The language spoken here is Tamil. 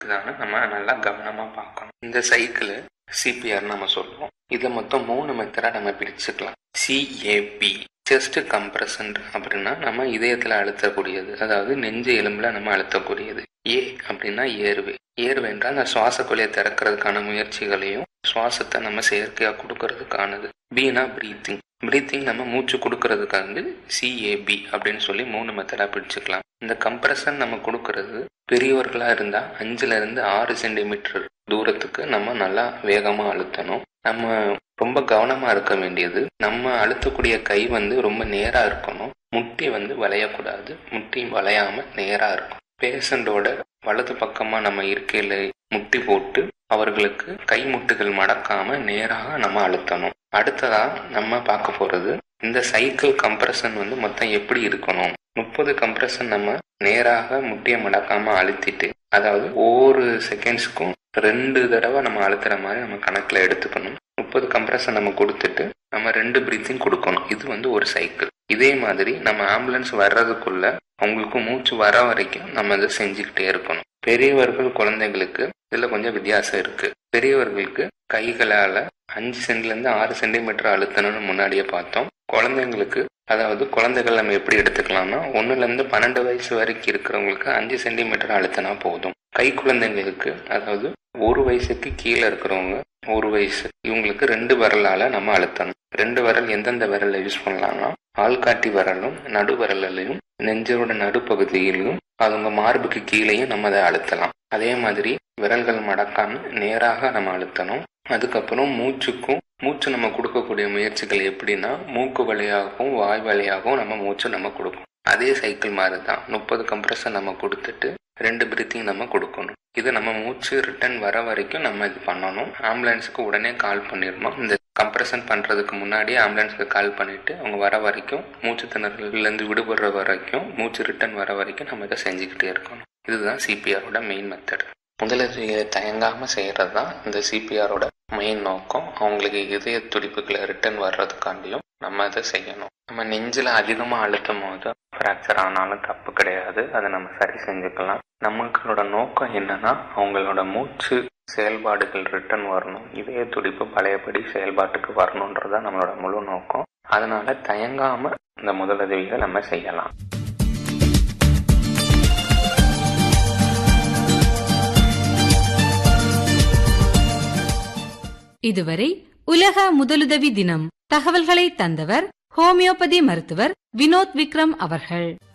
இதான நம்ம நல்லா கவனமா பார்க்கணும் இந்த சைக்கிள் சிபிஆர் நம்ம சொல்லுவோம் இதை மொத்தம் மூணு மெத்தடா நம்ம பிரிச்சுக்கலாம் சிஏபி செஸ்ட் கம்ப்ரஷன் அப்படின்னா நம்ம இதயத்துல அழுத்தக்கூடியது அதாவது நெஞ்சு எலும்புல நம்ம அழுத்தக்கூடியது ஏ அப்படின்னா ஏர்வே ஏர்வே என்றால் அந்த சுவாச குழியை திறக்கிறதுக்கான முயற்சிகளையும் சுவாசத்தை நம்ம செயற்கையா கொடுக்கறதுக்கானது பினா பிரீத்திங் பிரீத்திங் நம்ம மூச்சு கொடுக்கறதுக்காக வந்து சிஏபி அப்படின்னு சொல்லி மூணு மெத்தடா பிடிச்சுக்கலாம் இந்த கம்ப்ரஷன் நம்ம கொடுக்கறது பெரியவர்களா இருந்தா அஞ்சுல இருந்து ஆறு சென்டிமீட்டர் தூரத்துக்கு நம்ம நல்லா வேகமா அழுத்தணும் நம்ம ரொம்ப கவனமா இருக்க வேண்டியது நம்ம அழுத்தக்கூடிய கை வந்து ரொம்ப நேரா இருக்கணும் முட்டி வந்து வளையக்கூடாது முட்டி வளையாம நேரா இருக்கும் பேஷண்டோட வலது பக்கமா நம்ம இருக்கையில முட்டி போட்டு அவர்களுக்கு கை முட்டுகள் மடக்காம நேராக நம்ம அழுத்தணும் அடுத்ததா நம்ம பார்க்க போறது இந்த சைக்கிள் கம்ப்ரஷன் வந்து மொத்தம் எப்படி இருக்கணும் முப்பது கம்ப்ரஷன் நம்ம நேராக முட்டியை மடக்காம அழுத்திட்டு அதாவது ஒவ்வொரு செகண்ட்ஸுக்கும் ரெண்டு தடவை நம்ம அழுத்துற மாதிரி நம்ம கணக்கில் எடுத்துக்கணும் முப்பது கம்ப்ரஷன் நம்ம கொடுத்துட்டு நம்ம ரெண்டு பிரீத்திங் கொடுக்கணும் இது வந்து ஒரு சைக்கிள் இதே மாதிரி நம்ம ஆம்புலன்ஸ் வர்றதுக்குள்ள அவங்களுக்கு மூச்சு வர வரைக்கும் நம்ம இதை செஞ்சுக்கிட்டே இருக்கணும் பெரியவர்கள் குழந்தைகளுக்கு இதுல கொஞ்சம் வித்தியாசம் இருக்கு பெரியவர்களுக்கு கைகளால அஞ்சு சென்ட்ல இருந்து ஆறு சென்டிமீட்டர் அழுத்தணும்னு முன்னாடியே பார்த்தோம் குழந்தைங்களுக்கு அதாவது குழந்தைகள் நம்ம எப்படி எடுத்துக்கலாம்னா ஒன்னுல இருந்து பன்னெண்டு வயசு வரைக்கும் இருக்கிறவங்களுக்கு அஞ்சு சென்டிமீட்டர் அழுத்தினா போதும் கை குழந்தைங்களுக்கு அதாவது ஒரு வயசுக்கு கீழே இருக்கிறவங்க ஒரு வயசு இவங்களுக்கு ரெண்டு விரலால நம்ம அழுத்தணும் ரெண்டு விரல் எந்தெந்த விரல்ல யூஸ் பண்ணலாம்னா ஆள்காட்டி விரலும் நடு விரலையும் நெஞ்சோட நடுப்பகுதியிலும் அவங்க மார்புக்கு கீழேயும் நம்ம அதை அழுத்தலாம் அதே மாதிரி விரல்கள் மடக்காம நேராக நம்ம அழுத்தணும் அதுக்கப்புறம் மூச்சுக்கும் மூச்சு நம்ம கொடுக்கக்கூடிய முயற்சிகள் எப்படின்னா மூக்கு வழியாகவும் வாய் வழியாகவும் நம்ம மூச்சு நம்ம கொடுக்கும் அதே சைக்கிள் மாதிரி தான் முப்பது கம்ப்ரஷன் நம்ம கொடுத்துட்டு ரெண்டு பிரீத்திங் நம்ம கொடுக்கணும் இது நம்ம மூச்சு ரிட்டர்ன் வர வரைக்கும் நம்ம இது பண்ணணும் ஆம்புலன்ஸுக்கு உடனே கால் பண்ணிடணும் இந்த கம்ப்ரஷன் பண்றதுக்கு முன்னாடி ஆம்புலன்ஸுக்கு கால் பண்ணிட்டு அவங்க வர வரைக்கும் மூச்சு திணறலேருந்து விடுபடுற வரைக்கும் மூச்சு ரிட்டர்ன் வர வரைக்கும் நம்ம இதை செஞ்சுக்கிட்டே இருக்கணும் இதுதான் சிபிஆரோட மெயின் மெத்தட் முதலுதவியை தயங்காம செய்யறது தான் இந்த சிபிஆரோட மெயின் நோக்கம் அவங்களுக்கு இதய துடிப்புகளை ரிட்டர்ன் வர்றதுக்காண்டியும் நம்ம அதை செய்யணும் நம்ம நெஞ்சில் அதிகமாக அழுத்தும் போது ஃப்ராக்சர் ஆனாலும் தப்பு கிடையாது அதை நம்ம சரி செஞ்சுக்கலாம் நம்மளோட நோக்கம் என்னன்னா அவங்களோட மூச்சு செயல்பாடுகள் ரிட்டர்ன் வரணும் இதய துடிப்பு பழையபடி செயல்பாட்டுக்கு வரணுன்றதான் நம்மளோட முழு நோக்கம் அதனால தயங்காம இந்த முதலுதவிகளை நம்ம செய்யலாம் இதுவரை உலக முதலுதவி தினம் தகவல்களை தந்தவர் ஹோமியோபதி மருத்துவர் வினோத் விக்ரம் அவர்கள்